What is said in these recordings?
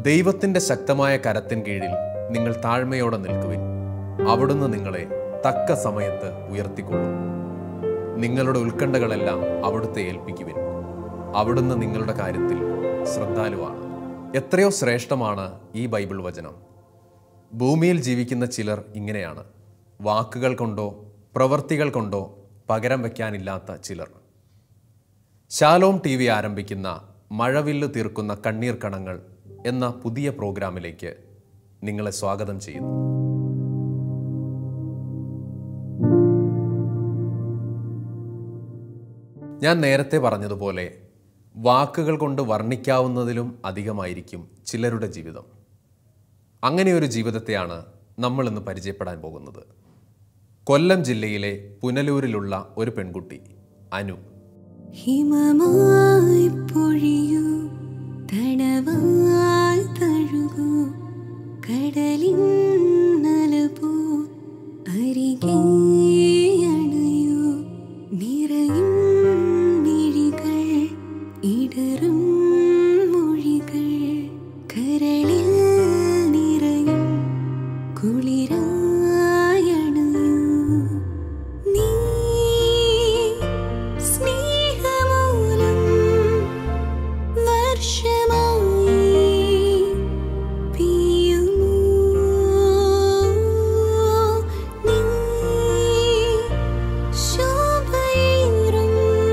ദൈവത്തിൻ്റെ ശക്തമായ കരത്തിൻ കീഴിൽ നിങ്ങൾ താഴ്മയോടെ നിൽക്കുവിൻ അവിടുന്ന് നിങ്ങളെ തക്ക സമയത്ത് ഉയർത്തിക്കൊള്ളും നിങ്ങളുടെ ഉത്കണ്ഠകളെല്ലാം അവിടുത്തെ ഏൽപ്പിക്കുവിൻ അവിടുന്ന് നിങ്ങളുടെ കാര്യത്തിൽ ശ്രദ്ധാലുവാണ് എത്രയോ ശ്രേഷ്ഠമാണ് ഈ ബൈബിൾ വചനം ഭൂമിയിൽ ജീവിക്കുന്ന ചിലർ ഇങ്ങനെയാണ് വാക്കുകൾ കൊണ്ടോ പ്രവൃത്തികൾ കൊണ്ടോ പകരം വയ്ക്കാനില്ലാത്ത ചിലർ ശാലോം ടി വി ആരംഭിക്കുന്ന മഴവില്ല് തീർക്കുന്ന കണ്ണീർ കണങ്ങൾ എന്ന പുതിയ പ്രോഗ്രാമിലേക്ക് നിങ്ങളെ സ്വാഗതം ചെയ്യുന്നു ഞാൻ നേരത്തെ പറഞ്ഞതുപോലെ വാക്കുകൾ കൊണ്ട് വർണ്ണിക്കാവുന്നതിലും അധികമായിരിക്കും ചിലരുടെ ജീവിതം അങ്ങനെ ഒരു ജീവിതത്തെയാണ് നമ്മൾ ഇന്ന് പരിചയപ്പെടാൻ പോകുന്നത് കൊല്ലം ജില്ലയിലെ പുനലൂരിലുള്ള ഒരു പെൺകുട്ടി അനു ഹിമമായി പൊഴിയൂ തണവായി തഴുകൂ കടലിൻ നലപോ അരികെ അണയൂ നിറയും മിഴികൾ ഇടറും മൊഴികൾ കരളിൽ നിറയും കുളിരായണയൂ നീ സ്നേഹമൂലം വർഷമായി പെയ്യുമോ നീ ശോഭയേറും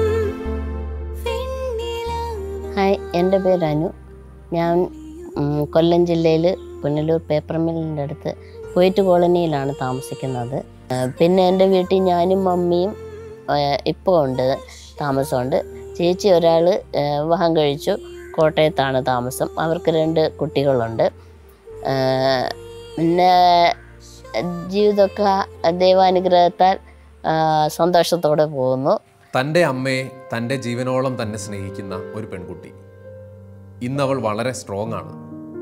വെണ്ണിലാവ് ഹായ് എൻ്റെ പേര് അനു ഞാൻ ഉം, കൊല്ലം ജില്ലയിൽ പുനലൂർ പേപ്പർ മില്ലിൻ്റെ അടുത്ത് കുവൈറ്റ് കോളനിയിലാണ് താമസിക്കുന്നത് ആ, പിന്നെ എൻ്റെ വീട്ടിൽ ഞാനും മമ്മിയും ഇപ്പോൾ ഉണ്ട് താമസമുണ്ട് ചേച്ചി ഒരാൾ വിവാഹം കഴിച്ചു കോട്ടയത്താണ് താമസം അവർക്ക് രണ്ട് കുട്ടികളുണ്ട് ആ, പിന്നെ ജീവിതമൊക്കെ ദൈവാനുഗ്രഹത്താൽ ആ, സന്തോഷത്തോടെ പോകുന്നു തൻ്റെ അമ്മയെ തൻ്റെ ജീവനോളം തന്നെ സ്നേഹിക്കുന്ന ഒരു പെൺകുട്ടി ഇന്നവൾ വളരെ സ്ട്രോങ് ആണ്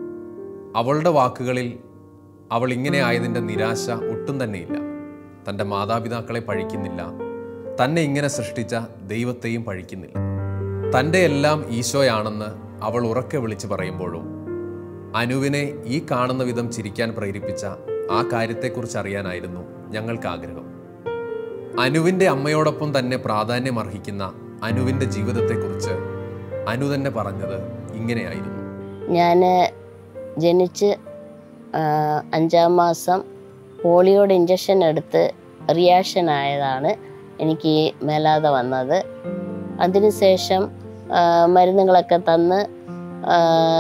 അവളുടെ വാക്കുകളിൽ അവൾ ഇങ്ങനെ ആയതിൻ്റെ നിരാശ ഒട്ടും തന്നെയില്ല തൻ്റെ മാതാപിതാക്കളെ പഴിക്കുന്നില്ല തന്നെ ഇങ്ങനെ സൃഷ്ടിച്ച ദൈവത്തെയും പഴിക്കുന്നില്ല തൻ്റെ എല്ലാം ഈശോയാണെന്ന് അവൾ ഉറക്കെ വിളിച്ചു പറയുമ്പോഴും അനുവിനെ ഈ കാണുന്ന വിധം ചിരിക്കാൻ പ്രേരിപ്പിച്ച ആ കാര്യത്തെക്കുറിച്ച് അറിയാനായിരുന്നു ഞങ്ങൾക്ക് ആഗ്രഹം അനുവിൻ്റെ അമ്മയോടൊപ്പം തന്നെ പ്രാധാന്യം അർഹിക്കുന്ന അനുവിൻ്റെ ജീവിതത്തെക്കുറിച്ച് അനു തന്നെ പറഞ്ഞത് ഇങ്ങനെയായിരുന്നു ഞാൻ ജനിച്ച് ആ, അഞ്ചാം മാസം പോളിയോയുടെ ഇഞ്ചക്ഷൻ എടുത്ത് റിയാക്ഷൻ ആയതാണ് എനിക്ക് ഈ മേലാതെ വന്നത് അതിനുശേഷം ആ, മരുന്നുകളൊക്കെ തന്ന് ആ,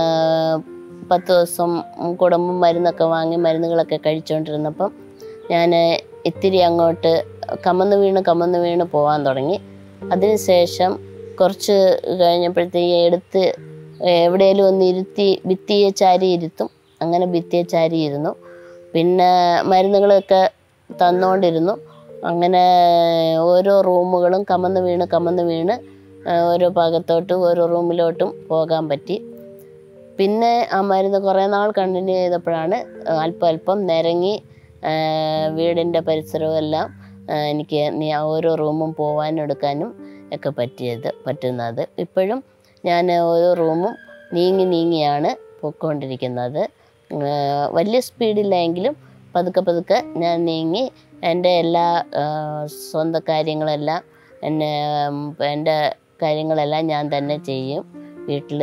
പത്ത് ദിവസം കുടുംബം മരുന്നൊക്കെ വാങ്ങി മരുന്നുകളൊക്കെ കഴിച്ചുകൊണ്ടിരുന്നപ്പം ഞാൻ ഇത്തിരി അങ്ങോട്ട് കമന്ന് വീണ് കമന്ന് വീണ് പോകാൻ തുടങ്ങി അതിനുശേഷം കുറച്ച് കഴിഞ്ഞപ്പോഴത്തേക്ക് എടുത്ത് എവിടെയെങ്കിലും ഒന്ന് ഇരുത്തി ഭിത്തിയെ ചാരി ഇരുത്തും അങ്ങനെ ഭിത്തിയെ ചാരി ഇരുന്നു പിന്നെ മരുന്നുകളൊക്കെ തന്നുകൊണ്ടിരുന്നു അങ്ങനെ ഓരോ റൂമുകളും കമന്ന് വീണ് കമന്ന് വീണ് ആ, ഓരോ ഭാഗത്തോട്ടും ഓരോ റൂമിലോട്ടും പോകാൻ പറ്റി പിന്നെ ആ മരുന്ന് കുറേ നാൾ കണ്ടിന്യൂ ചെയ്തപ്പോഴാണ് അല്പം അല്പം നിരങ്ങി ആ, വീടിൻ്റെ പരിസരവും എല്ലാം ആ, എനിക്ക് നീ- ഓരോ റൂമും പോകാനും എടുക്കാനും ഒക്കെ പറ്റിയത് പറ്റുന്നത് ഇപ്പോഴും ഞാൻ ഓരോ റൂമും നീങ്ങി നീങ്ങിയാണ് പോയിക്കൊണ്ടിരിക്കുന്നത് ആ, വലിയ സ്പീഡില്ലെങ്കിലും പതുക്കെ പതുക്കെ ഞാൻ നീങ്ങി എൻ്റെ എല്ലാ ആ, സ്വന്തം കാര്യങ്ങളെല്ലാം എന്നെ ഉം, എൻ്റെ കാര്യങ്ങളെല്ലാം ഞാൻ തന്നെ ചെയ്യും വീട്ടിൽ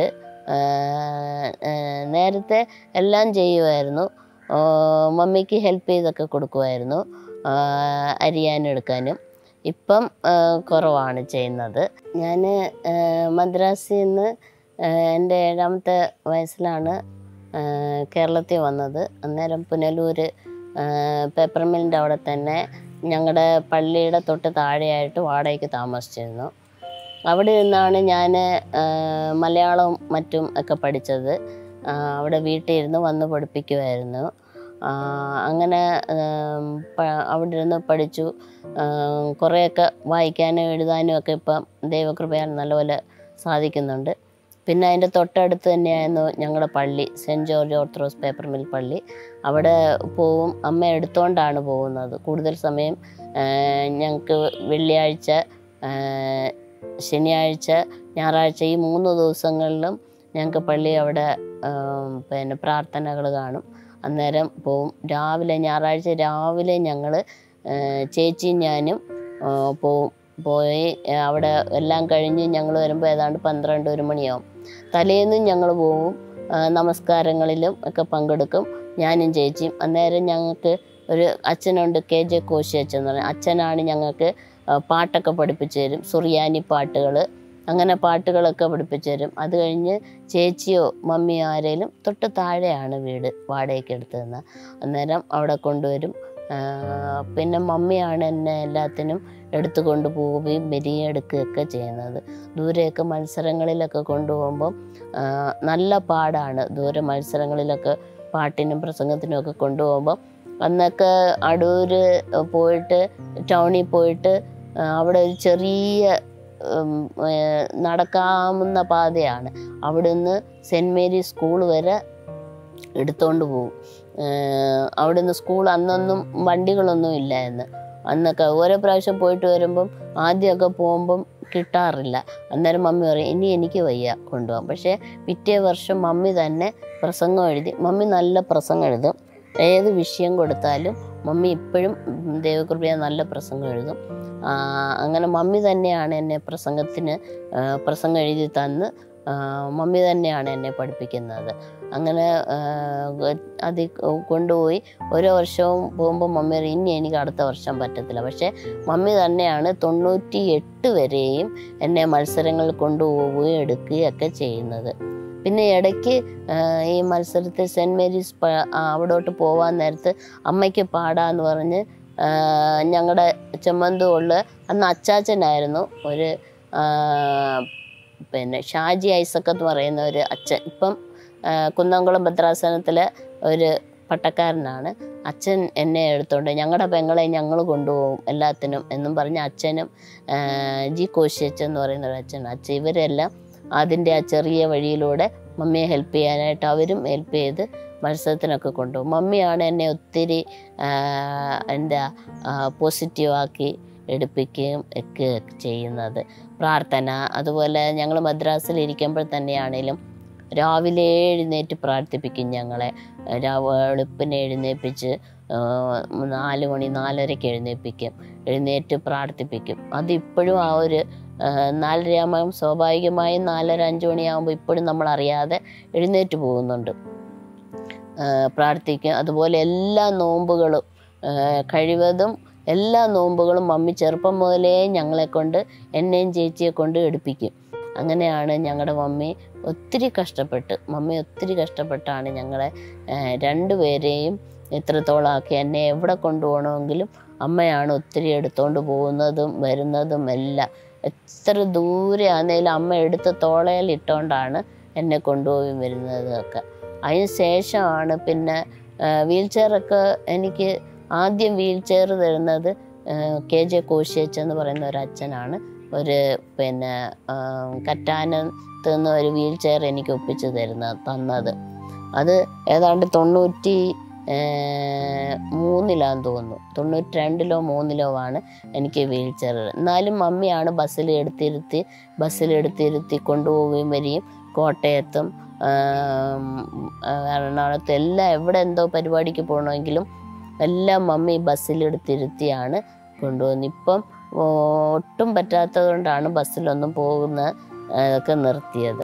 നേരത്തെ എല്ലാം ചെയ്യുമായിരുന്നു ആ, മമ്മിക്ക് ഹെൽപ്പ് ചെയ്തൊക്കെ കൊടുക്കുമായിരുന്നു ആ, അരിയാനും എടുക്കാനും ഇപ്പം ആ, കുറവാണ് ചെയ്യുന്നത് ഞാൻ മദ്രാസിൽ നിന്ന് എൻ്റെ ഏഴാമത്തെ വയസ്സിലാണ് ആ, കേരളത്തിൽ വന്നത് അന്നേരം പുനലൂർ പേപ്പർ മില്ലിൻ്റെ അവിടെ തന്നെ ഞങ്ങളുടെ പള്ളിയുടെ തൊട്ട് താഴെയായിട്ട് വാടകയ്ക്ക് താമസിച്ചിരുന്നു അവിടെ നിന്നാണ് ഞാൻ മലയാളവും മറ്റും ഒക്കെ പഠിച്ചത് ആ, അവിടെ വീട്ടിൽ ഇരുന്ന് വന്ന് പഠിപ്പിക്കുമായിരുന്നു ആ, അങ്ങനെ ഉം, പ- അവിടെ ഇരുന്ന് പഠിച്ചു ഉം, കുറേയൊക്കെ വായിക്കാനും എഴുതാനും ഒക്കെ ഇപ്പം ദൈവകൃപയാൽ നല്ലപോലെ സാധിക്കുന്നുണ്ട് പിന്നെ അതിൻ്റെ തൊട്ടടുത്ത് തന്നെയായിരുന്നു ഞങ്ങളുടെ പള്ളി saint George orthodox paper mill പള്ളി അവിടെ പോവും അമ്മ എടുത്തുകൊണ്ടാണ് പോകുന്നത് കൂടുതൽ സമയം ഞങ്ങൾക്ക് വെള്ളിയാഴ്ച ആ, ശനിയാഴ്ച ഞായറാഴ്ച ഈ മൂന്ന് ദിവസങ്ങളിലും ഞങ്ങൾക്ക് പള്ളി അവിടെ ആം, പിന്നെ പ്രാർത്ഥനകൾ കാണും അന്നേരം പോവും രാവിലെ ഞായറാഴ്ച രാവിലെ ഞങ്ങൾ ചേച്ചിയും ഞാനും ആ, പോവും പോയി ആ, അവിടെ എല്ലാം കഴിഞ്ഞ് ഞങ്ങൾ വരുമ്പോൾ ഏതാണ്ട് പന്ത്രണ്ട് ഒരു മണിയാവും തലേന്നും ഞങ്ങൾ പോവും ആ, നമസ്കാരങ്ങളിലും ഒക്കെ പങ്കെടുക്കും ഞാനും ചേച്ചിയും അന്നേരം ഞങ്ങൾക്ക് ഒരു അച്ഛനുണ്ട് കെ ജെ കോശി അച്ഛൻ എന്ന് പറഞ്ഞാൽ അച്ഛനാണ് ഞങ്ങൾക്ക് ആ, പാട്ടൊക്കെ പഠിപ്പിച്ചു തരും സുറിയാനി പാട്ടുകൾ അങ്ങനെ പാട്ടുകളൊക്കെ പഠിപ്പിച്ചു തരും അത് കഴിഞ്ഞ് ചേച്ചിയോ മമ്മിയോ ആരേലും തൊട്ട് താഴെയാണ് വീട് വാടകയ്ക്ക് എടുത്തതെന്ന് അന്നേരം അവിടെ കൊണ്ടുവരും ആ, പിന്നെ മമ്മിയാണ് എന്നെ എല്ലാത്തിനും എടുത്തു കൊണ്ടുപോവുകയും വരികയും എടുക്കുകയൊക്കെ ചെയ്യുന്നത് ദൂരെയൊക്കെ മത്സരങ്ങളിലൊക്കെ കൊണ്ടുപോകുമ്പം ആ, നല്ല പാടാണ് ദൂരെ മത്സരങ്ങളിലൊക്കെ പാട്ടിനും പ്രസംഗത്തിനും ഒക്കെ കൊണ്ടുപോകുമ്പം അന്നൊക്കെ അടൂർ പോയിട്ട് ടൗണിൽ പോയിട്ട് ആ, അവിടെ ഒരു ചെറിയ ഉം, ഏ, നടക്കാവുന്ന പാതയാണ് അവിടുന്ന് സെൻറ്റ് മേരി സ്കൂൾ വരെ എടുത്തോണ്ട് പോകും ഏഹ് അവിടുന്ന് സ്കൂൾ അന്നൊന്നും വണ്ടികളൊന്നും ഇല്ലായിരുന്നു അന്നൊക്കെ ഓരോ പ്രാവശ്യം പോയിട്ട് വരുമ്പം ആദ്യമൊക്കെ പോകുമ്പം കിട്ടാറില്ല അന്നേരം മമ്മി പറയും ഇനി എനിക്ക് വയ്യ കൊണ്ടുപോകാം പക്ഷേ പിറ്റേ വർഷം മമ്മി തന്നെ പ്രസംഗം എഴുതി മമ്മി നല്ല പ്രസംഗം എഴുതും ഏത് വിഷയം കൊടുത്താലും മമ്മി ഇപ്പോഴും ദൈവകൃപയ നല്ല പ്രസംഗം എഴുതും ആ, അങ്ങനെ മമ്മി തന്നെയാണ് എന്നെ പ്രസംഗത്തിന് ആ, പ്രസംഗം എഴുതി തന്ന് ആ, മമ്മി തന്നെയാണ് എന്നെ പഠിപ്പിക്കുന്നത് അങ്ങനെ ആ, അത് കൊണ്ടുപോയി ഓരോ വർഷവും പോകുമ്പോൾ മമ്മി പറയും ഇനി എനിക്ക് അടുത്ത വർഷം പറ്റത്തില്ല പക്ഷേ മമ്മി തന്നെയാണ് തൊണ്ണൂറ്റി എട്ട് വരെയും എന്നെ മത്സരങ്ങളിൽ കൊണ്ടുപോവുകയും എടുക്കുകയും ഒക്കെ ചെയ്യുന്നത് പിന്നെ ഇടയ്ക്ക് ആ, ഈ മത്സരത്തിൽ സെൻറ്റ് മേരീസ് പ- ആ, അവിടോട്ട് പോവാൻ നേരത്ത് അമ്മയ്ക്ക് പാടാന്ന് പറഞ്ഞ് ഞങ്ങളുടെ ചെമ്മന്തുള്ള അന്ന് അച്ചാച്ചനായിരുന്നു ഒരു ആ, പിന്നെ ഷാജി ഐസക് എന്ന് പറയുന്ന ഒരു അച്ഛൻ ഇപ്പം ആ, കുന്നംകുളം ഭദ്രാസനത്തിലെ ഒരു പട്ടക്കാരനാണ് അച്ഛൻ എന്നെ എടുത്തോണ്ട് ഞങ്ങളുടെ പെങ്ങളെ ഞങ്ങൾ കൊണ്ടുപോകും എല്ലാത്തിനും എന്നും പറഞ്ഞ് അച്ഛനും ആ, ജി കോശി അച്ഛൻ എന്ന് പറയുന്ന ഒരു അച്ഛൻ അച്ഛൻ ഇവരെല്ലാം അതിൻ്റെ ആ ചെറിയ വഴിയിലൂടെ മമ്മിയെ ഹെൽപ്പ് ചെയ്യാനായിട്ട് അവരും ഹെൽപ്പ് ചെയ്ത് മത്സരത്തിനൊക്കെ കൊണ്ടുപോകും മമ്മിയാണ് എന്നെ ഒത്തിരി ആ, എന്താ പോസിറ്റീവാക്കി എടുപ്പിക്കുകയും ഒക്കെ ചെയ്യുന്നത് പ്രാർത്ഥന അതുപോലെ ഞങ്ങൾ മദ്രാസിൽ ഇരിക്കുമ്പോൾ തന്നെയാണേലും രാവിലെ എഴുന്നേറ്റ് പ്രാർത്ഥിപ്പിക്കും ഞങ്ങളെ രാ- വെളുപ്പിനെ എഴുന്നേൽപ്പിച്ച് ആ, നാല് മണി നാലരയ്ക്ക് എഴുന്നേൽപ്പിക്കും എഴുന്നേറ്റ് പ്രാർത്ഥിപ്പിക്കും അതിപ്പോഴും ആ ഒരു ആ, നാലരയാകുമ്പം സ്വാഭാവികമായും നാലര അഞ്ച് മണിയാകുമ്പോൾ ഇപ്പോഴും നമ്മൾ അറിയാതെ എഴുന്നേറ്റ് പോകുന്നുണ്ട് ആ, പ്രാർത്ഥിക്കും അതുപോലെ എല്ലാ നോമ്പുകളും ആ, കഴിവതും എല്ലാ നോമ്പുകളും മമ്മി ചെറുപ്പം മുതലേ ഞങ്ങളെ കൊണ്ട് എന്നെയും ചേച്ചിയെ കൊണ്ട് എടുപ്പിക്കും അങ്ങനെയാണ് ഞങ്ങളുടെ മമ്മി ഒത്തിരി കഷ്ടപ്പെട്ട് മമ്മി ഒത്തിരി കഷ്ടപ്പെട്ടാണ് ഞങ്ങളെ ആ, രണ്ടുപേരെയും ഇത്രത്തോളം ആക്കി എന്നെ എവിടെ കൊണ്ടുപോകണമെങ്കിലും അമ്മയാണ് ഒത്തിരി എടുത്തോണ്ട് പോകുന്നതും വരുന്നതും എല്ലാം എത്ര ദൂരെ ആണെങ്കിലും അമ്മ എടുത്ത് തോളയിൽ ഇട്ടുകൊണ്ടാണ് എന്നെ കൊണ്ടുപോയി വരുന്നതും ഒക്കെ അതിന് ശേഷമാണ് പിന്നെ വീൽ ചെയറൊക്കെ എനിക്ക് ആദ്യം വീൽ ചെയർ തരുന്നത് ആ, കെ ജെ കോശിയച്ച് എന്ന് പറയുന്ന ഒരു അച്ഛനാണ് ഒരു പിന്നെ ആ, കറ്റാനത്ത് നിന്ന് ഒരു വീൽ ചെയർ എനിക്ക് ഒപ്പിച്ച് തരുന്ന തന്നത് അത് ഏതാണ്ട് തൊണ്ണൂറ്റി ആ, മൂന്നിലാന്ന് തോന്നുന്നു തൊണ്ണൂറ്റി രണ്ടിലോ മൂന്നിലോ ആണ് എനിക്ക് വീൽ ചെയർ എന്നാലും മമ്മിയാണ് ബസ്സിൽ എടുത്തിരുത്തി ബസ്സിൽ എടുത്തിരുത്തി കൊണ്ടുപോവുകയും വരികയും കോട്ടയത്തും ആം, ആ, എറണാകുളത്തും എല്ലാം എവിടെ എന്തോ പരിപാടിക്ക് പോകണമെങ്കിലും എല്ലാം മമ്മി ബസ്സിലെടുത്തിരുത്തിയാണ് കൊണ്ടുപോകുന്നത് ഇപ്പം ഓ, ഒട്ടും പറ്റാത്തത് കൊണ്ടാണ് ബസ്സിലൊന്നും പോകുന്ന ആ, ഒക്കെ നിർത്തിയത്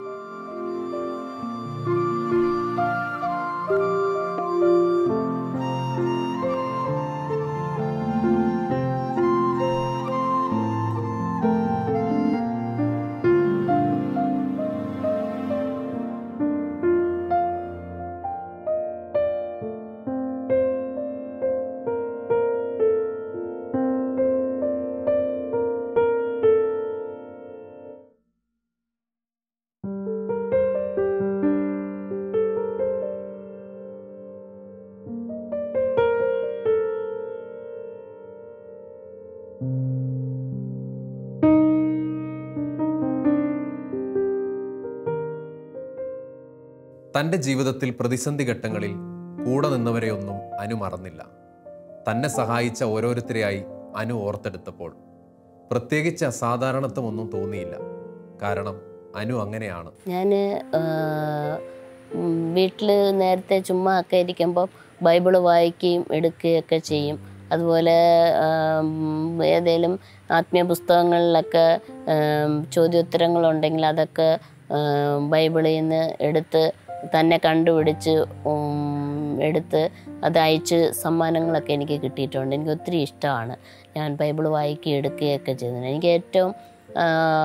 തൻ്റെ ജീവിതത്തിൽ പ്രതിസന്ധി ഘട്ടങ്ങളിൽ കൂടെ നിന്നവരെയൊന്നും അനു മറന്നില്ല തന്നെ സഹായിച്ച ഓരോരുത്തരെയായി അനു ഓർത്തെടുത്തപ്പോൾ പ്രത്യേകിച്ച് അസാധാരണത്വമൊന്നും തോന്നിയില്ല കാരണം അനു അങ്ങനെയാണ് ഞാൻ വീട്ടിൽ നേരത്തെ ചുമ്മാ ഒക്കെ ഇരിക്കുമ്പോൾ ബൈബിള് വായിക്കുകയും എടുക്കുകയൊക്കെ ചെയ്യും അതുപോലെ ഏതെങ്കിലും ആത്മീയ പുസ്തകങ്ങളിലൊക്കെ ആം, ചോദ്യോത്തരങ്ങളുണ്ടെങ്കിൽ അതൊക്കെ ആം, ബൈബിളിൽ നിന്ന് എടുത്ത് തന്നെ കണ്ടുപിടിച്ച് ഉം, എടുത്ത് അത് അയച്ച് സമ്മാനങ്ങളൊക്കെ എനിക്ക് കിട്ടിയിട്ടുണ്ട് എനിക്ക് ഒത്തിരി ഇഷ്ടമാണ് ഞാൻ ബൈബിൾ വായിക്കുകയും എടുക്കുകയൊക്കെ ചെയ്യുന്നത് എനിക്ക് ഏറ്റവും ആ,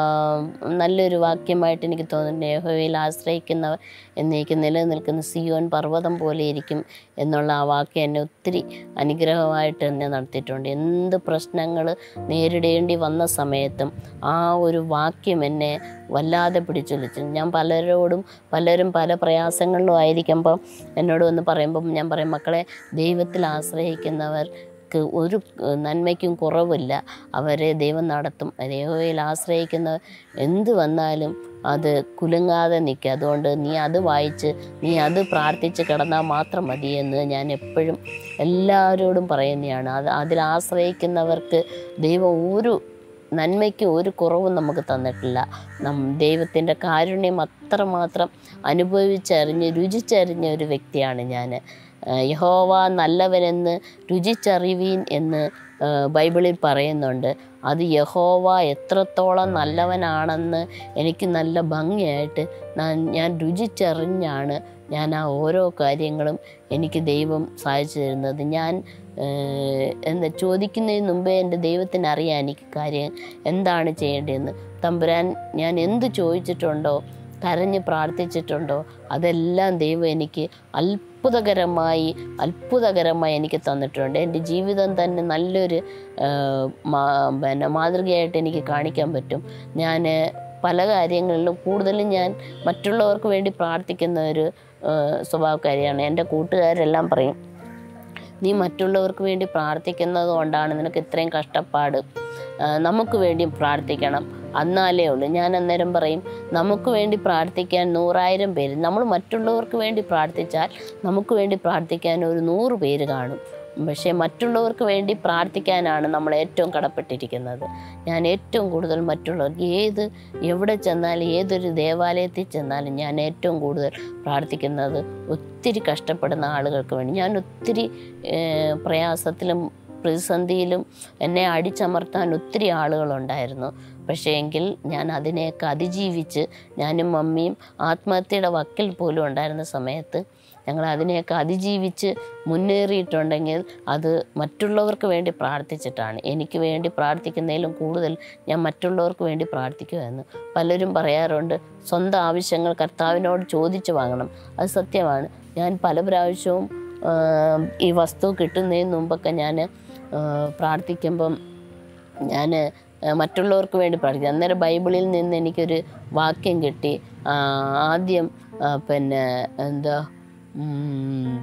നല്ലൊരു വാക്യമായിട്ട് എനിക്ക് തോന്നുന്നുണ്ട് യഹോവയിൽ ആശ്രയിക്കുന്നവർ എന്നേക്ക് നിലനിൽക്കുന്ന സിയോൻ പർവ്വതം പോലെ ഇരിക്കും എന്നുള്ള ആ വാക്യം എന്നെ ഒത്തിരി അനുഗ്രഹമായിട്ട് എന്നെ നടത്തിയിട്ടുണ്ട് എന്ത് പ്രശ്നങ്ങൾ നേരിടേണ്ടി വന്ന സമയത്തും ആ ഒരു വാക്യം എന്നെ വല്ലാതെ പിടിച്ചുലച്ചു ഞാൻ പലരോടും പലരും പല പ്രയാസങ്ങളിലും ആയിരിക്കുമ്പം എന്നോട് വന്ന് പറയുമ്പം ഞാൻ പറയും മക്കളെ ദൈവത്തിൽ ആശ്രയിക്കുന്നവർ ക്ക് ഒരു ഏഹ്, നന്മയ്ക്കും കുറവില്ല അവരെ ദൈവം നടത്തും ദൈവയിൽ ആശ്രയിക്കുന്ന എന്ത് വന്നാലും അത് കുലുങ്ങാതെ നിൽക്കുക അതുകൊണ്ട് നീ അത് വായിച്ച് നീ അത് പ്രാർത്ഥിച്ച് കിടന്നാൽ മാത്രം മതി എന്ന് ഞാൻ എപ്പോഴും എല്ലാവരോടും പറയുന്നതാണ് അത് അതിൽ ആശ്രയിക്കുന്നവർക്ക് ദൈവം ഒരു നന്മയ്ക്ക് ഒരു കുറവും നമുക്ക് തന്നിട്ടില്ല നം ദൈവത്തിൻ്റെ കാരുണ്യം അത്രമാത്രം അനുഭവിച്ചറിഞ്ഞ് രുചിച്ചറിഞ്ഞ ഒരു വ്യക്തിയാണ് ഞാൻ ഏഹ് യഹോവ നല്ലവനെന്ന് രുചിച്ചറിവീൻ എന്ന് ഏഹ് ബൈബിളിൽ പറയുന്നുണ്ട് അത് യഹോവ എത്രത്തോളം നല്ലവനാണെന്ന് എനിക്ക് നല്ല ഭംഗിയായിട്ട് ഞാൻ ഞാൻ രുചിച്ചറിഞ്ഞാണ് ഞാൻ ആ ഓരോ കാര്യങ്ങളും എനിക്ക് ദൈവം സാധിച്ചു തരുന്നത് ഞാൻ ഏഹ്, എന്താ ചോദിക്കുന്നതിന് മുമ്പേ എൻ്റെ ദൈവത്തിന് അറിയാം എനിക്ക് കാര്യം എന്താണ് ചെയ്യേണ്ടതെന്ന് തമ്പുരാൻ ഞാൻ എന്ത് ചോദിച്ചിട്ടുണ്ടോ കരഞ്ഞ് പ്രാർത്ഥിച്ചിട്ടുണ്ടോ അതെല്ലാം ദൈവം എനിക്ക് അത്ഭുതകരമായി അത്ഭുതകരമായി എനിക്ക് തന്നിട്ടുണ്ട് എൻ്റെ ജീവിതം തന്നെ നല്ലൊരു ആ, മാ- പിന്നെ മാതൃകയായിട്ട് എനിക്ക് കാണിക്കാൻ പറ്റും ഞാൻ പല കാര്യങ്ങളിലും കൂടുതലും ഞാൻ മറ്റുള്ളവർക്ക് വേണ്ടി പ്രാർത്ഥിക്കുന്ന ഒരു ആ, സ്വഭാവക്കാരിയാണ് എൻ്റെ കൂട്ടുകാരെല്ലാം പറയും നീ മറ്റുള്ളവർക്ക് വേണ്ടി പ്രാർത്ഥിക്കുന്നത് കൊണ്ടാണ് നിനക്ക് ഇത്രയും കഷ്ടപ്പാട് ആ, നമുക്ക് വേണ്ടി പ്രാർത്ഥിക്കണം എന്നാലേ ഉള്ളൂ ഞാൻ അന്നേരം പറയും നമുക്ക് വേണ്ടി പ്രാർത്ഥിക്കാൻ നൂറായിരം പേര് നമ്മൾ മറ്റുള്ളവർക്ക് വേണ്ടി പ്രാർത്ഥിച്ചാൽ നമുക്ക് വേണ്ടി പ്രാർത്ഥിക്കാൻ ഒരു നൂറ് പേര് കാണും പക്ഷേ മറ്റുള്ളവർക്ക് വേണ്ടി പ്രാർത്ഥിക്കാനാണ് നമ്മൾ ഏറ്റവും കടപ്പെട്ടിരിക്കുന്നത് ഞാൻ ഏറ്റവും കൂടുതൽ മറ്റുള്ളവർക്ക് ഏത് എവിടെ ചെന്നാലും ഏതൊരു ദേവാലയത്തിൽ ചെന്നാലും ഞാൻ ഏറ്റവും കൂടുതൽ പ്രാർത്ഥിക്കുന്നത് ഒത്തിരി കഷ്ടപ്പെടുന്ന ആളുകൾക്ക് വേണ്ടി ഞാൻ ഒത്തിരി ഏഹ്, പ്രയാസത്തിലും പ്രതിസന്ധിയിലും എന്നെ അടിച്ചമർത്താൻ ഒത്തിരി ആളുകളുണ്ടായിരുന്നു പക്ഷേ എങ്കിൽ ഞാൻ അതിനെയൊക്കെ അതിജീവിച്ച് ഞാനും മമ്മിയും ആത്മഹത്യയുടെ വക്കിൽ പോലും ഉണ്ടായിരുന്ന സമയത്ത് ഞങ്ങൾ അതിനെയൊക്കെ അതിജീവിച്ച് മുന്നേറിയിട്ടുണ്ടെങ്കിൽ അത് മറ്റുള്ളവർക്ക് വേണ്ടി പ്രാർത്ഥിച്ചിട്ടാണ് എനിക്ക് വേണ്ടി പ്രാർത്ഥിക്കുന്നതിലും കൂടുതൽ ഞാൻ മറ്റുള്ളവർക്ക് വേണ്ടി പ്രാർത്ഥിക്കുമെന്ന് പലരും പറയാറുണ്ട് സ്വന്തം ആവശ്യങ്ങൾ കർത്താവിനോട് ചോദിച്ചു വാങ്ങണം അത് സത്യമാണ് ഞാൻ പല പ്രാവശ്യവും ആ, ഈ വസ്തു കിട്ടുന്നതിന് മുമ്പൊക്കെ ഞാൻ പ്രാർത്ഥിക്കുമ്പം ഞാൻ മറ്റുള്ളവർക്ക് വേണ്ടി പ്രാർത്ഥിക്കും അന്നേരം ബൈബിളിൽ നിന്ന് എനിക്കൊരു വാക്യം കിട്ടി ആ, ആദ്യം ആ, പിന്നെ എന്താ ഉം,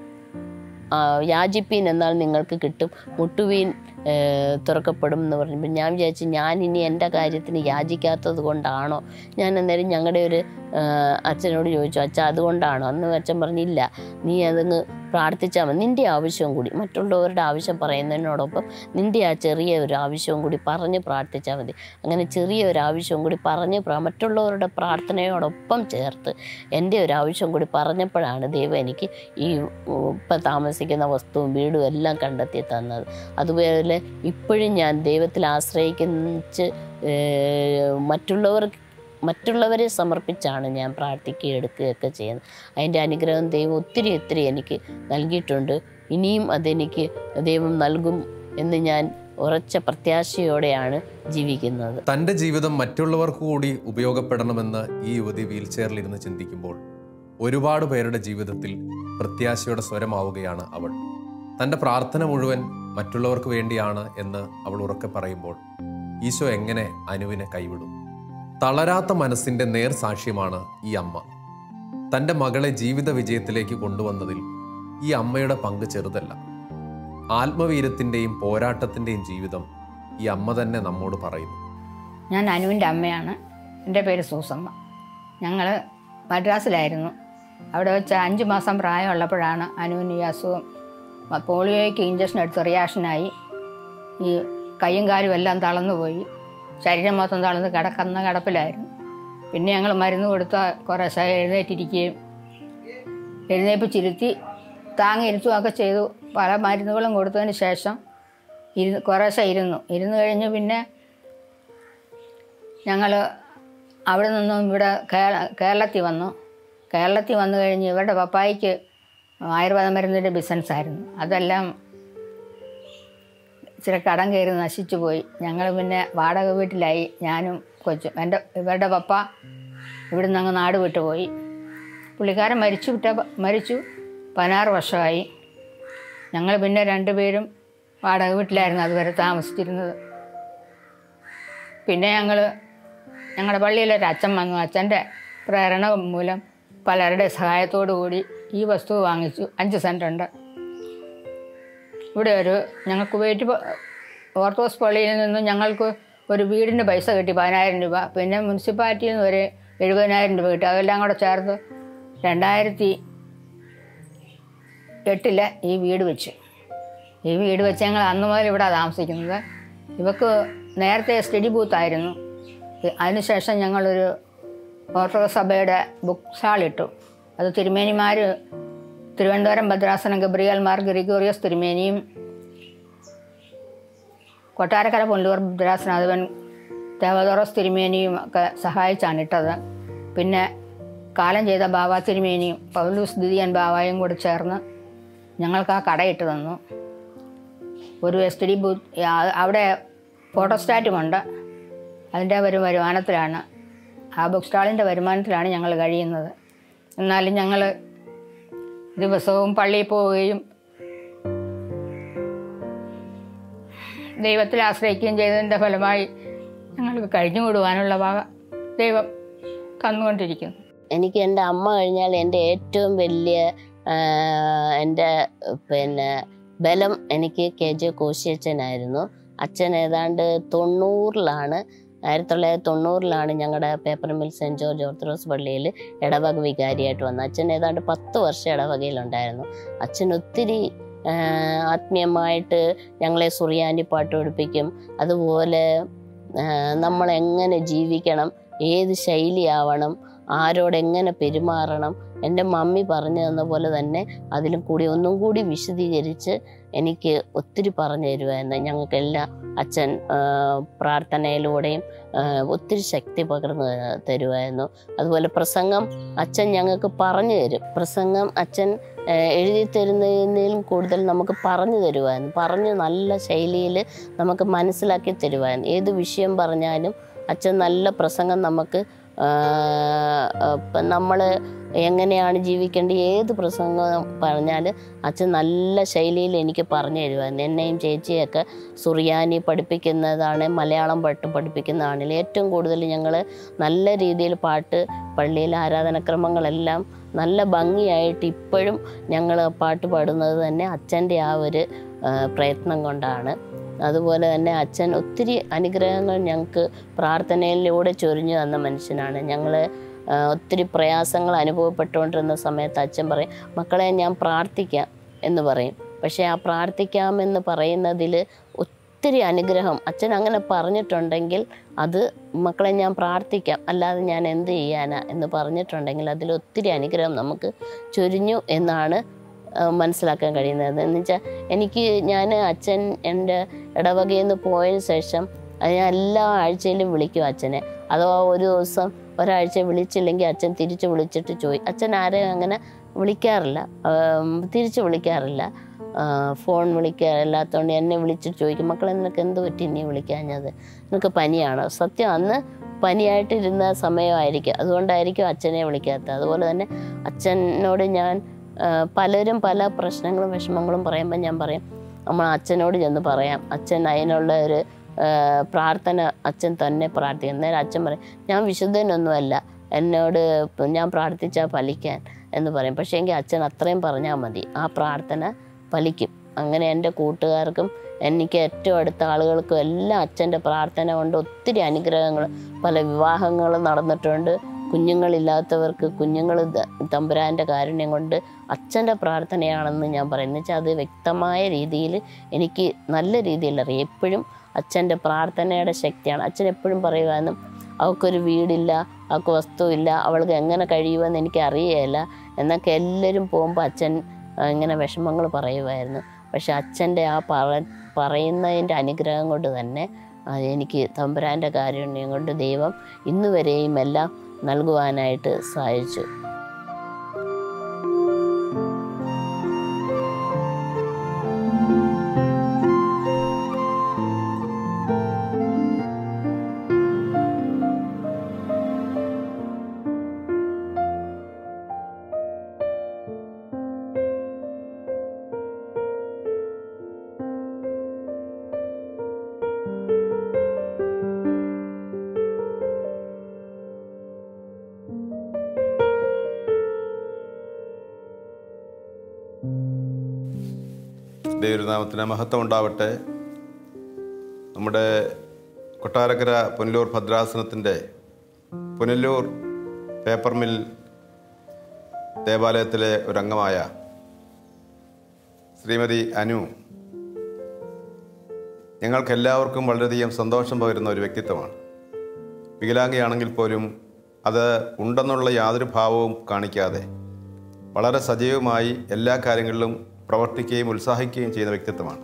ആ, യാചിപ്പീൻ എന്നാൽ നിങ്ങൾക്ക് കിട്ടും മുട്ടുവീൻ ഏ, തുറക്കപ്പെടും എന്ന് പറഞ്ഞപ്പോൾ ഞാൻ വിചാരിച്ചു ഞാൻ ഇനി എൻ്റെ കാര്യത്തിന് യാചിക്കാത്തത് കൊണ്ടാണോ ഞാൻ അന്നേരം ഞങ്ങളുടെ ഒരു ആ, അച്ഛനോട് ചോദിച്ചു അച്ഛാ അതുകൊണ്ടാണോ അന്ന് അച്ഛൻ പറഞ്ഞില്ല നീ അതങ്ങ് പ്രാർത്ഥിച്ചാൽ മതി നിൻ്റെ ആവശ്യവും കൂടി മറ്റുള്ളവരുടെ ആവശ്യം പറയുന്നതിനോടൊപ്പം നിൻ്റെ ആ ചെറിയ ഒരു ആവശ്യവും കൂടി പറഞ്ഞ് പ്രാർത്ഥിച്ചാൽ മതി അങ്ങനെ ചെറിയ ഒരു ആവശ്യവും കൂടി പറഞ്ഞ് പ്രാ- മറ്റുള്ളവരുടെ പ്രാർത്ഥനയോടൊപ്പം ചേർത്ത് എൻ്റെ ഒരു ആവശ്യം കൂടി പറഞ്ഞപ്പോഴാണ് ദൈവം എനിക്ക് ഈ ഇപ്പം താമസിക്കുന്ന വസ്തുവും വീടും എല്ലാം കണ്ടെത്തി തന്നത് അതുപോലെ ഇപ്പോഴും ഞാൻ ദൈവത്തിൽ ആശ്രയിച്ച് ഏഹ്, മറ്റുള്ളവർ മറ്റുള്ളവരെ സമർപ്പിച്ചാണ് ഞാൻ പ്രാർത്ഥിക്കുകയും എടുക്കുകയൊക്കെ ചെയ്യുന്നത് അതിൻ്റെ അനുഗ്രഹം ദൈവം ഒത്തിരി ഒത്തിരി എനിക്ക് നൽകിയിട്ടുണ്ട് ഇനിയും അതെനിക്ക് ദൈവം നൽകും എന്ന് ഞാൻ ഉറച്ച പ്രത്യാശയോടെയാണ് ജീവിക്കുന്നത് തൻ്റെ ജീവിതം മറ്റുള്ളവർക്ക് കൂടി ഉപയോഗപ്പെടണമെന്ന് ഈ യുവതി വീൽ ചെയറിലിരുന്ന് ചിന്തിക്കുമ്പോൾ ഒരുപാട് പേരുടെ ജീവിതത്തിൽ പ്രത്യാശയുടെ സ്വരമാവുകയാണ് അവൾ തൻ്റെ പ്രാർത്ഥന മുഴുവൻ മറ്റുള്ളവർക്ക് വേണ്ടിയാണ് എന്ന് അവൾ ഉറക്കെ പറയുമ്പോൾ ഈശോ എങ്ങനെ അനുവിനെ കൈവിടും തളരാത്ത മനസ്സിൻ്റെ നേർ സാക്ഷ്യമാണ് ഈ അമ്മ തൻ്റെ മകളെ ജീവിത വിജയത്തിലേക്ക് കൊണ്ടുവന്നതിൽ ഈ അമ്മയുടെ പങ്ക് ചെറുതല്ല ആത്മവീരത്തിൻ്റെയും പോരാട്ടത്തിൻ്റെയും ജീവിതം ഈ അമ്മ തന്നെ നമ്മോട് പറയുന്നു ഞാൻ അനുവിൻ്റെ അമ്മയാണ് എൻ്റെ പേര് സൂസമ്മ ഞങ്ങൾ മദ്രാസിലായിരുന്നു അവിടെ വെച്ച് അഞ്ച് മാസം പ്രായമുള്ളപ്പോഴാണ് അനുവിന് ഈ അസുഖം മ- പോളിയോയ്ക്ക് ഇഞ്ചക്ഷൻ എടുത്ത് റിയാക്ഷനായി ഈ കൈയും കാലും എല്ലാം തളർന്നു പോയി ശരീരം മൊത്തം തളർന്ന് കിടക്കുന്ന കിടപ്പിലായിരുന്നു പിന്നെ ഞങ്ങൾ മരുന്ന് കൊടുത്ത കുറേ എഴുന്നേറ്റിരിക്കുകയും എഴുന്നേപ്പിച്ചിരുത്തി താങ്ങി ഇരുത്തുകയൊക്കെ ചെയ്തു പല മരുന്നുകളും കൊടുത്തതിന് ശേഷം ഇരുന്ന് കുറേശ്ശെ ഇരുന്നു ഇരുന്ന് കഴിഞ്ഞ് പിന്നെ ഞങ്ങൾ അവിടെ നിന്നും ഇവിടെ കേരള കേരളത്തിൽ വന്നു കേരളത്തിൽ വന്നു കഴിഞ്ഞ് ഇവരുടെ പപ്പായിക്ക് ആയുർവേദ മരുന്നിൻ്റെ ബിസിനസ്സായിരുന്നു അതെല്ലാം ഇച്ചിരി കടം കയറി നശിച്ചു പോയി ഞങ്ങൾ പിന്നെ വാടക വീട്ടിലായി ഞാനും കൊച്ചും എൻ്റെ ഇവരുടെ പപ്പ ഇവിടുന്ന് അങ്ങ് നാട് വിട്ടു പോയി പുള്ളിക്കാരൻ മരിച്ചു വിട്ട മരിച്ചു പതിനാറ് വർഷമായി ഞങ്ങൾ പിന്നെ രണ്ടുപേരും വാടക വീട്ടിലായിരുന്നു അതുവരെ താമസിച്ചിരുന്നത് പിന്നെ ഞങ്ങൾ ഞങ്ങളുടെ പള്ളിയിലൊരു അച്ഛൻ വന്നു അച്ഛൻ്റെ പ്രേരണ മൂലം പലരുടെ സഹായത്തോടു കൂടി ഈ വസ്തു വാങ്ങിച്ചു അഞ്ച് സെൻറ്റ് ഉണ്ട് ഇവിടെ ഒരു ഞങ്ങൾക്ക് വെയിറ്റ് ഓർത്തോസ് പള്ളിയിൽ നിന്നും ഞങ്ങൾക്ക് ഒരു വീടിൻ്റെ പൈസ കിട്ടി പതിനായിരം രൂപ പിന്നെ മുനിസിപ്പാലിറ്റിയിൽ നിന്ന് ഒരു എഴുപതിനായിരം രൂപ കിട്ടി അതെല്ലാം കൂടെ ചേർത്ത് രണ്ടായിരത്തി എട്ടില് ഈ വീട് വെച്ച് ഈ വീട് വെച്ച് ഞങ്ങൾ അന്ന് മുതൽ ഇവിടെ താമസിക്കുന്നത് ഇവക്ക് നേരത്തെ സ്റ്റഡി ബൂത്തായിരുന്നു ഇ- അതിനുശേഷം ഞങ്ങളൊരു ഓർത്തഡോക്സ് സഭയുടെ ബുക്ക് സ്റ്റാളിട്ടു അത് തിരുമേനിമാർ തിരുവനന്തപുരം ഭദ്രാസനം ഗബ്രിയൽമാർ ഗ്രിഗോറിയസ് തിരുമേനിയും കൊട്ടാരക്കര പൊല്ലൂർ ഭദ്രാസനാധിപൻ ദേവദോറസ് തിരുമേനിയും ഒക്കെ സഹായിച്ചാണ് ഇട്ടത് പിന്നെ കാലം ചെയ്ത ബാബ തിരുമേനിയും പൗലൂസ് ദിദിയൻ ബാബായും കൂടി ചേർന്ന് ഞങ്ങൾക്ക് ആ കടയിട്ട് തന്നു ഒരു എസ് ഡി ബൂത്ത് ആ- അവിടെ ഫോട്ടോസ്റ്റാറ്റുമുണ്ട് അതിൻ്റെ ഒരു വരുമാനത്തിലാണ് ആ ബുക്ക് സ്റ്റാളിൻ്റെ വരുമാനത്തിലാണ് ഞങ്ങൾ കഴിയുന്നത് എന്നാലും ഞങ്ങൾ ദിവസവും പള്ളിയിൽ പോവുകയും ദൈവത്തിൽ ആശ്രയിക്കുകയും ചെയ്തതിൻ്റെ ഫലമായി ഞങ്ങൾക്ക് കഴിഞ്ഞുകൂടുവാനുള്ള വക ദൈവം തന്നുകൊണ്ടിരിക്കുന്നു എനിക്ക് എൻ്റെ അമ്മ കഴിഞ്ഞാൽ എൻ്റെ ഏറ്റവും വലിയ ആ, എൻ്റെ പിന്നെ ബലം എനിക്ക് കെ ജെ കോശിയച്ഛനായിരുന്നു അച്ഛൻ ഏതാണ്ട് തൊണ്ണൂറിലാണ് ആയിരത്തി തൊള്ളായിരത്തി തൊണ്ണൂറിലാണ് ഞങ്ങളുടെ paper mill saint George orthodox പള്ളിയിൽ ഇടവക വികാരിയായിട്ട് വന്നത് അച്ഛൻ ഏതാണ്ട് പത്ത് വർഷം ഇടവകയിലുണ്ടായിരുന്നു അച്ഛൻ ഒത്തിരി ആ, ആത്മീയമായിട്ട് ഞങ്ങളെ സുറിയാനി പാട്ട് പഠിപ്പിക്കും അതുപോലെ ആ, നമ്മൾ എങ്ങനെ ജീവിക്കണം ഏത് ശൈലിയാവണം ആരോട് എങ്ങനെ പെരുമാറണം എൻ്റെ മമ്മി പറഞ്ഞു തന്ന പോലെ തന്നെ അതിലും കൂടി ഒന്നും കൂടി വിശദീകരിച്ച് എനിക്ക് ഒത്തിരി പറഞ്ഞു തരുമായിരുന്നു ഞങ്ങൾക്കെല്ലാം അച്ഛൻ ആ, പ്രാർത്ഥനയിലൂടെയും ആ, ഒത്തിരി ശക്തി പകർന്നു തരുമായിരുന്നു അതുപോലെ പ്രസംഗം അച്ഛൻ ഞങ്ങൾക്ക് പറഞ്ഞു തരും പ്രസംഗം അച്ഛൻ ആ, എഴുതി തരുന്നതിലും കൂടുതൽ നമുക്ക് പറഞ്ഞു തരുമായിരുന്നു പറഞ്ഞ് നല്ല ശൈലിയിൽ നമുക്ക് മനസ്സിലാക്കി തരുമായിരുന്നു ഏത് വിഷയം പറഞ്ഞാലും അച്ഛൻ നല്ല പ്രസംഗം നമുക്ക് നമ്മൾ എങ്ങനെയാണ് ജീവിക്കേണ്ടത് ഏത് പ്രസംഗം പറഞ്ഞാൽ അച്ഛൻ നല്ല ശൈലിയിൽ എനിക്ക് പറഞ്ഞു തരുമായിരുന്നു എന്നെയും ചേച്ചിയൊക്കെ സുറിയാനി പഠിപ്പിക്കുന്നതാണ് മലയാളം പാട്ട് പഠിപ്പിക്കുന്നതാണെങ്കിൽ ഏറ്റവും കൂടുതൽ ഞങ്ങൾ നല്ല രീതിയിൽ പാട്ട് പള്ളിയിലെ ആരാധനക്രമങ്ങളെല്ലാം നല്ല ഭംഗിയായിട്ട് ഇപ്പോഴും ഞങ്ങൾ പാട്ട് പാടുന്നത് തന്നെ അച്ഛൻ്റെ ആ ഒരു ആ, പ്രയത്നം കൊണ്ടാണ് അതുപോലെ തന്നെ അച്ഛൻ ഒത്തിരി അനുഗ്രഹങ്ങൾ ഞങ്ങൾക്ക് പ്രാർത്ഥനയിലൂടെ ചൊരിഞ്ഞു തന്ന മനുഷ്യനാണ് ഞങ്ങൾ ഒത്തിരി പ്രയാസങ്ങൾ അനുഭവപ്പെട്ടുകൊണ്ടിരുന്ന സമയത്ത് അച്ഛൻ പറയും മക്കളെ ഞാൻ പ്രാർത്ഥിക്കാം എന്ന് പറയും പക്ഷേ ആ പ്രാർത്ഥിക്കാമെന്ന് പറയുന്നതിൽ ഒത്തിരി അനുഗ്രഹം അച്ഛൻ അങ്ങനെ പറഞ്ഞിട്ടുണ്ടെങ്കിൽ അത് മക്കളെ ഞാൻ പ്രാർത്ഥിക്കാം അല്ലാതെ ഞാൻ എന്ത് ചെയ്യാനാ എന്ന് പറഞ്ഞിട്ടുണ്ടെങ്കിൽ അതിൽ ഒത്തിരി അനുഗ്രഹം നമുക്ക് ചൊരിഞ്ഞു എന്നാണ് ആ, മനസ്സിലാക്കാൻ കഴിയുന്നത് എന്ന് വെച്ചാൽ എനിക്ക് ഞാൻ അച്ഛൻ എൻ്റെ ഇടവകയിൽ നിന്ന് പോയതിന് ശേഷം അത് ഞാൻ എല്ലാ ആഴ്ചയിലും വിളിക്കും അച്ഛനെ അഥവാ ഒരു ദിവസം ഒരാഴ്ച വിളിച്ചില്ലെങ്കിൽ അച്ഛൻ തിരിച്ച് വിളിച്ചിട്ട് ചോദിക്കും അച്ഛൻ ആരെയും അങ്ങനെ വിളിക്കാറില്ല ആം, തിരിച്ച് വിളിക്കാറില്ല ആ, ഫോൺ വിളിക്കാറില്ലാത്തതുകൊണ്ട് എന്നെ വിളിച്ചിട്ട് ചോദിക്കും മക്കളെ നിനക്ക് എന്ത് പറ്റി നീ വിളിക്കാഞ്ഞത് നിനക്ക് പനിയാണോ സത്യം അന്ന് പനിയായിട്ടിരുന്ന സമയമായിരിക്കും അതുകൊണ്ടായിരിക്കും അച്ഛനെ വിളിക്കാത്തത് അതുപോലെ തന്നെ അച്ഛനോട് ഞാൻ ആ, പലരും പല പ്രശ്നങ്ങളും വിഷമങ്ങളും പറയുമ്പോൾ ഞാൻ പറയും നമ്മൾ അച്ഛനോട് ചെന്ന് പറയാം അച്ഛൻ അതിനുള്ള ഒരു ആ, പ്രാർത്ഥന അച്ഛൻ തന്നെ പ്രാർത്ഥിക്കും അന്നേരം അച്ഛൻ പറയും ഞാൻ വിശുദ്ധനൊന്നുമല്ല എന്നോട് ഇപ്പം ഞാൻ പ്രാർത്ഥിച്ചാൽ ഫലിക്കാൻ എന്ന് പറയും പക്ഷേ എങ്കിൽ അച്ഛൻ അത്രയും പറഞ്ഞാൽ മതി ആ പ്രാർത്ഥന ഫലിക്കും അങ്ങനെ എൻ്റെ കൂട്ടുകാർക്കും എനിക്ക് ഏറ്റവും അടുത്ത ആളുകൾക്കും എല്ലാം അച്ഛൻ്റെ പ്രാർത്ഥന കൊണ്ട് ഒത്തിരി അനുഗ്രഹങ്ങൾ പല വിവാഹങ്ങളും നടന്നിട്ടുണ്ട് കുഞ്ഞുങ്ങളില്ലാത്തവർക്ക് കുഞ്ഞുങ്ങൾ തമ്പുരാൻ്റെ കാരുണ്യം കൊണ്ട് അച്ഛൻ്റെ പ്രാർത്ഥനയാണെന്ന് ഞാൻ പറയുന്നത് വെച്ചാൽ അത് വ്യക്തമായ രീതിയിൽ എനിക്ക് നല്ല രീതിയിൽ അറിയാം എപ്പോഴും അച്ഛൻ്റെ പ്രാർത്ഥനയുടെ ശക്തിയാണ് അച്ഛൻ എപ്പോഴും പറയുവാനും അവൾക്കൊരു വീടില്ല അവൾക്ക് വസ്തുവില്ല അവൾക്ക് എങ്ങനെ കഴിയുമെന്ന് എനിക്ക് അറിയുകയില്ല എന്നൊക്കെ എല്ലാവരും പോകുമ്പോൾ അച്ഛൻ ആ, ഇങ്ങനെ വിഷമങ്ങൾ പറയുമായിരുന്നു പക്ഷെ അച്ഛൻ്റെ ആ പറ പറയുന്നതിൻ്റെ അനുഗ്രഹം കൊണ്ട് തന്നെ ആ, എനിക്ക് തമ്പുരാൻ്റെ കാരുണ്യം കൊണ്ട് ദൈവം ഇന്ന് വരെയും എല്ലാം നൽകുവാനായിട്ട് സഹായിച്ചു ദൈവനാമത്തിന് മഹത്വം ഉണ്ടാവട്ടെ നമ്മുടെ കൊട്ടാരക്കര പുനലൂർ ഭദ്രാസനത്തിൻ്റെ പുനലൂർ പേപ്പർ മിൽ ദേവാലയത്തിലെ ഒരംഗമായ ശ്രീമതി അനു ഞങ്ങൾക്കെല്ലാവർക്കും വളരെയധികം സന്തോഷം പകരുന്ന ഒരു വ്യക്തിത്വമാണ് വികലാംഗയാണെങ്കിൽ പോലും അത് ഉണ്ടെന്നുള്ള യാതൊരു ഭാവവും കാണിക്കാതെ വളരെ സജീവമായി എല്ലാ കാര്യങ്ങളിലും പ്രവർത്തിക്കുകയും ഉത്സാഹിക്കുകയും ചെയ്യുന്ന വ്യക്തിത്വമാണ്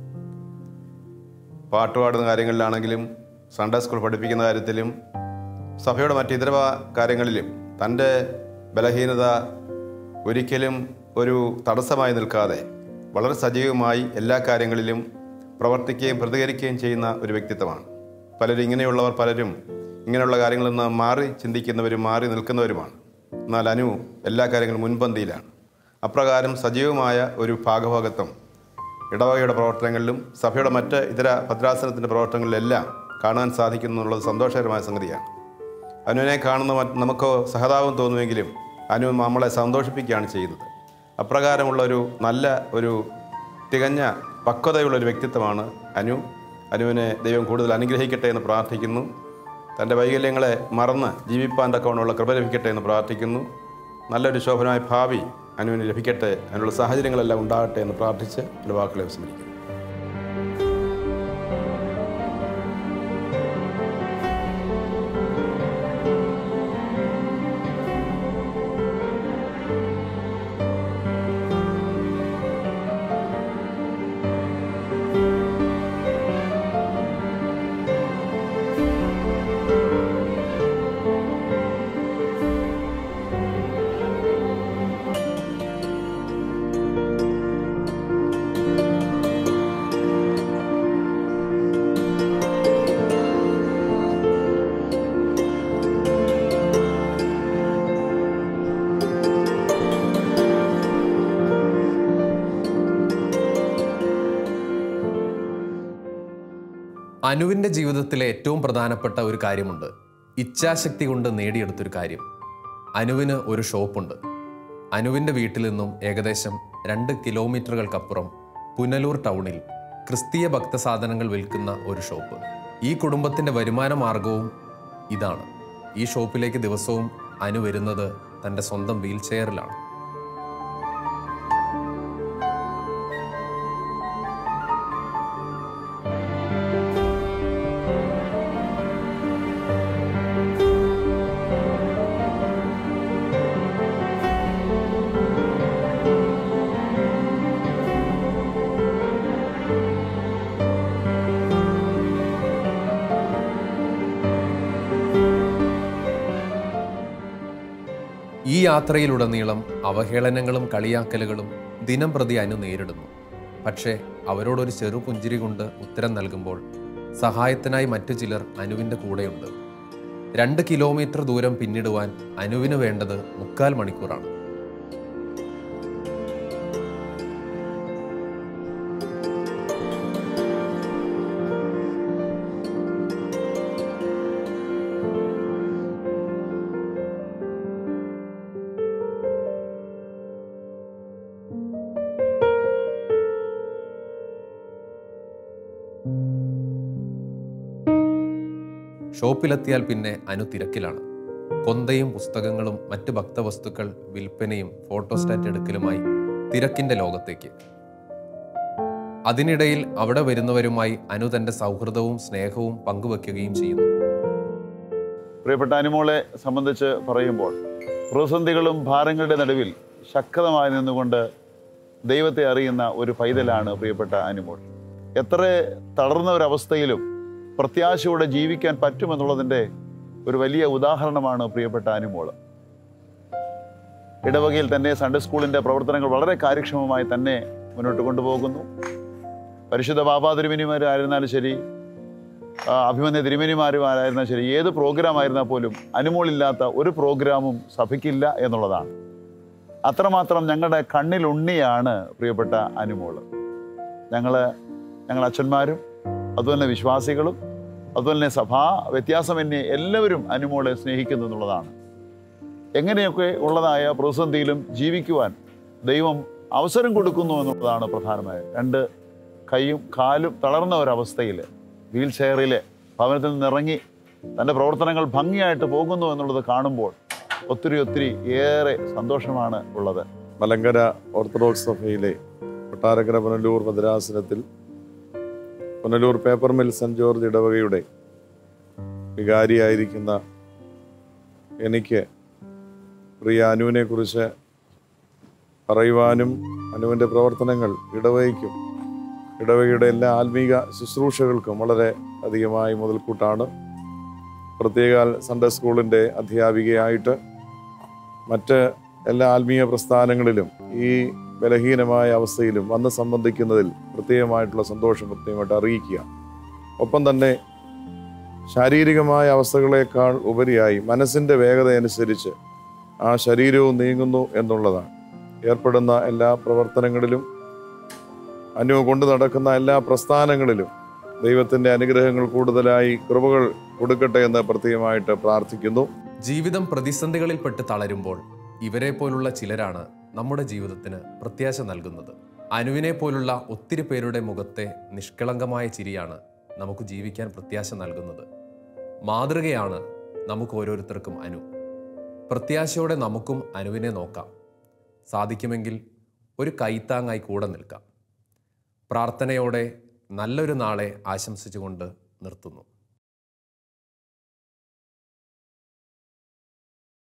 പാട്ട് പാടുന്ന കാര്യങ്ങളിലാണെങ്കിലും സൺഡേ സ്കൂൾ പഠിപ്പിക്കുന്ന കാര്യത്തിലും സഭയുടെ മറ്റ് ഇതര കാര്യങ്ങളിലും തൻ്റെ ബലഹീനത ഒരിക്കലും ഒരു തടസ്സമായി നിൽക്കാതെ വളരെ സജീവമായി എല്ലാ കാര്യങ്ങളിലും പ്രവർത്തിക്കുകയും പ്രതികരിക്കുകയും ചെയ്യുന്ന ഒരു വ്യക്തിത്വമാണ് പലരും ഇങ്ങനെയുള്ളവർ പലരും ഇങ്ങനെയുള്ള കാര്യങ്ങളിൽ നിന്ന് മാറി ചിന്തിക്കുന്നവരും മാറി നിൽക്കുന്നവരുമാണ് എന്നാൽ അനു എല്ലാ കാര്യങ്ങളും മുൻപന്തിയിലാണ് അപ്രകാരം സജീവമായ ഒരു ഭാഗഭാഗത്വം ഇടവകയുടെ പ്രവർത്തനങ്ങളിലും സഭയുടെ മറ്റ് ഇതര ഭദ്രാസനത്തിൻ്റെ പ്രവർത്തനങ്ങളിലെല്ലാം കാണാൻ സാധിക്കുന്നു എന്നുള്ളത് സന്തോഷകരമായ സംഗതിയാണ് അനുവിനെ കാണുന്ന മറ്റ് നമുക്ക് സഹതാപം തോന്നുമെങ്കിലും അനു നമ്മളെ സന്തോഷിപ്പിക്കുകയാണ് ചെയ്യുന്നത് അപ്രകാരമുള്ള ഒരു നല്ല ഒരു തികഞ്ഞ പക്വതയുള്ള ഒരു വ്യക്തിത്വമാണ് അനു അനുവിനെ ദൈവം കൂടുതൽ അനുഗ്രഹിക്കട്ടെ എന്ന് പ്രാർത്ഥിക്കുന്നു തൻ്റെ വൈകല്യങ്ങളെ മറന്ന് ജീവിപ്പാൻ തക്കവണ്ണമുള്ള കൃപ ലഭിക്കട്ടെ എന്ന് പ്രാർത്ഥിക്കുന്നു നല്ലൊരു ശോഭനമായ ഭാവി അനുവിന് ലഭിക്കട്ടെ അതിനുള്ള സാഹചര്യങ്ങളെല്ലാം ഉണ്ടാകട്ടെ എന്ന് പ്രാർത്ഥിച്ച് എൻ്റെ വാക്കുകളെ വിസ്മരിക്കുന്നു അനുവിൻ്റെ ജീവിതത്തിലെ ഏറ്റവും പ്രധാനപ്പെട്ട ഒരു കാര്യമുണ്ട് ഇച്ഛാശക്തി കൊണ്ട് നേടിയെടുത്തൊരു കാര്യം അനുവിന് ഒരു ഷോപ്പുണ്ട് അനുവിൻ്റെ വീട്ടിൽ നിന്നും ഏകദേശം രണ്ട് കിലോമീറ്ററുകൾക്കപ്പുറം പുനലൂർ ടൗണിൽ ക്രിസ്തീയ ഭക്തസാധനങ്ങൾ വിൽക്കുന്ന ഒരു ഷോപ്പ് ഈ കുടുംബത്തിൻ്റെ വരുമാന മാർഗവും ഇതാണ് ഈ ഷോപ്പിലേക്ക് ദിവസവും അനു വരുന്നത് തൻ്റെ സ്വന്തം വീൽ ചെയറിലാണ് ഈ യാത്രയിലുടനീളം അവഹേളനങ്ങളും കളിയാക്കലുകളും ദിനം പ്രതി അനു നേരിടുന്നു പക്ഷേ അവരോടൊരു ചെറു പുഞ്ചിരി കൊണ്ട് ഉത്തരം നൽകുമ്പോൾ സഹായത്തിനായി മറ്റു ചിലർ അനുവിൻ്റെ കൂടെയുണ്ട് രണ്ട് കിലോമീറ്റർ ദൂരം പിന്നിടുവാൻ അനുവിന് വേണ്ടത് മുക്കാൽ മണിക്കൂറാണ് ഷോപ്പിലെത്തിയാൽ പിന്നെ അനു തിരക്കിലാണ് കൊന്തയും പുസ്തകങ്ങളും മറ്റ് ഭക്തവസ്തുക്കൾ വിൽപ്പനയും ഫോട്ടോസ്റ്റാറ്റ് എടുക്കലുമായി തിരക്കിന്റെ ലോകത്തേക്ക് അതിനിടയിൽ അവിടെ വരുന്നവരുമായി അനു തന്റെ സൗഹൃദവും സ്നേഹവും പങ്കുവെക്കുകയും ചെയ്യുന്നു പ്രിയപ്പെട്ട അനുമോളെ സംബന്ധിച്ച് പറയുമ്പോൾ പ്രതിസന്ധികളും ഭാരങ്ങളുടെ നടുവിൽ ശക്തമായി നിന്നുകൊണ്ട് ദൈവത്തെ അറിയുന്ന ഒരു പൈതലാണ് പ്രിയപ്പെട്ട അനുമോൾ എത്ര തളർന്ന ഒരവസ്ഥയിലും പ്രത്യാശയോടെ ജീവിക്കാൻ പറ്റുമെന്നുള്ളതിൻ്റെ ഒരു വലിയ ഉദാഹരണമാണ് പ്രിയപ്പെട്ട അനുമോള് ഇടവകയിൽ തന്നെ സൺഡേ സ്കൂളിൻ്റെ പ്രവർത്തനങ്ങൾ വളരെ കാര്യക്ഷമമായി തന്നെ മുന്നോട്ട് കൊണ്ടുപോകുന്നു പരിശുദ്ധ ബാബാ തിരുമേനിമാരായിരുന്നാലും ശരി ആ, അഭിമന്യ തിരുമേനിമാരുമാരായിരുന്നാൽ ശരി ഏത് പ്രോഗ്രാം ആയിരുന്നാൽ പോലും അനുമോളില്ലാത്ത ഒരു പ്രോഗ്രാമും സഭയ്ക്കില്ല എന്നുള്ളതാണ് അത്രമാത്രം ഞങ്ങളുടെ കണ്ണിലുണ്ണിയാണ് പ്രിയപ്പെട്ട അനുമോള് ഞങ്ങൾ ഞങ്ങൾ അച്ഛന്മാരും അതുപോലെ തന്നെ വിശ്വാസികളും അതുപോലെ തന്നെ സഭാ വ്യത്യാസമന്യേ എല്ലാവരും അനുമോളെ സ്നേഹിക്കുന്നു എന്നുള്ളതാണ് എങ്ങനെയൊക്കെ ഉള്ളതായ പ്രതിസന്ധിയിലും ജീവിക്കുവാൻ ദൈവം അവസരം കൊടുക്കുന്നു എന്നുള്ളതാണ് പ്രധാനമായ രണ്ട് കൈയും കാലും തളർന്ന ഒരവസ്ഥയിൽ വീൽ ചെയറിൽ ഭവനത്തിൽ നിന്നിറങ്ങി തൻ്റെ പ്രവർത്തനങ്ങൾ ഭംഗിയായിട്ട് പോകുന്നു എന്നുള്ളത് കാണുമ്പോൾ ഒത്തിരി ഒത്തിരി ഏറെ സന്തോഷമാണ് ഉള്ളത് മലങ്കര ഓർത്തഡോക്സ് സഭയിലെ കൊട്ടാരക്കര പുനലൂർ ഭദ്രാസനത്തിൽ Punalur paper mill saint George ഇടവകയുടെ വികാരിയായിരിക്കുന്ന എനിക്ക് പ്രിയ അനുവിനെ കുറിച്ച് പറയുവാനും അനുവിൻ്റെ പ്രവർത്തനങ്ങൾ ഇടവകയ്ക്കും ഇടവകയുടെ എല്ലാ ആത്മീക ശുശ്രൂഷകൾക്കും വളരെ അധികമായി മുതൽക്കൂട്ടാണ് പ്രത്യേക സൺഡേ സ്കൂളിൻ്റെ അധ്യാപികയായിട്ട് മറ്റ് എല്ലാ ആത്മീയ പ്രസ്ഥാനങ്ങളിലും ഈ ബലഹീനമായ അവസ്ഥയിലും വന്ന് സംബന്ധിക്കുന്നതിൽ പ്രത്യേകമായിട്ടുള്ള സന്തോഷം പ്രത്യേകമായിട്ട് അറിയിക്കുക ഒപ്പം തന്നെ ശാരീരികമായ അവസ്ഥകളേക്കാൾ ഉപരിയായി മനസ്സിൻ്റെ വേഗത അനുസരിച്ച് ആ ശരീരവും നീങ്ങുന്നു എന്നുള്ളതാണ് ഏർപ്പെടുന്ന എല്ലാ പ്രവർത്തനങ്ങളിലും അനു കൊണ്ടു നടക്കുന്ന എല്ലാ പ്രസ്ഥാനങ്ങളിലും ദൈവത്തിൻ്റെ അനുഗ്രഹങ്ങൾ കൂടുതലായി കൃപകൾ കൊടുക്കട്ടെ എന്ന് പ്രത്യേകമായിട്ട് പ്രാർത്ഥിക്കുന്നു ജീവിതം പ്രതിസന്ധികളിൽപ്പെട്ട് തളരുമ്പോൾ ഇവരെ പോലുള്ള ചിലരാണ് നമ്മുടെ ജീവിതത്തിന് പ്രത്യാശ നൽകുന്നത് അനുവിനെ പോലുള്ള ഒത്തിരി പേരുടെ മുഖത്തെ നിഷ്കളങ്കമായ ചിരിയാണ് നമുക്ക് ജീവിക്കാൻ പ്രത്യാശ നൽകുന്നത് മാതൃകയാണ് നമുക്ക് ഓരോരുത്തർക്കും അനു പ്രത്യാശയോടെ നമുക്കും അനുവിനെ നോക്കാം സാധിക്കുമെങ്കിൽ ഒരു കൈത്താങ്ങായി കൂടെ നിൽക്കാം പ്രാർത്ഥനയോടെ നല്ലൊരു നാളെ ആശംസിച്ചുകൊണ്ട് നിർത്തുന്നു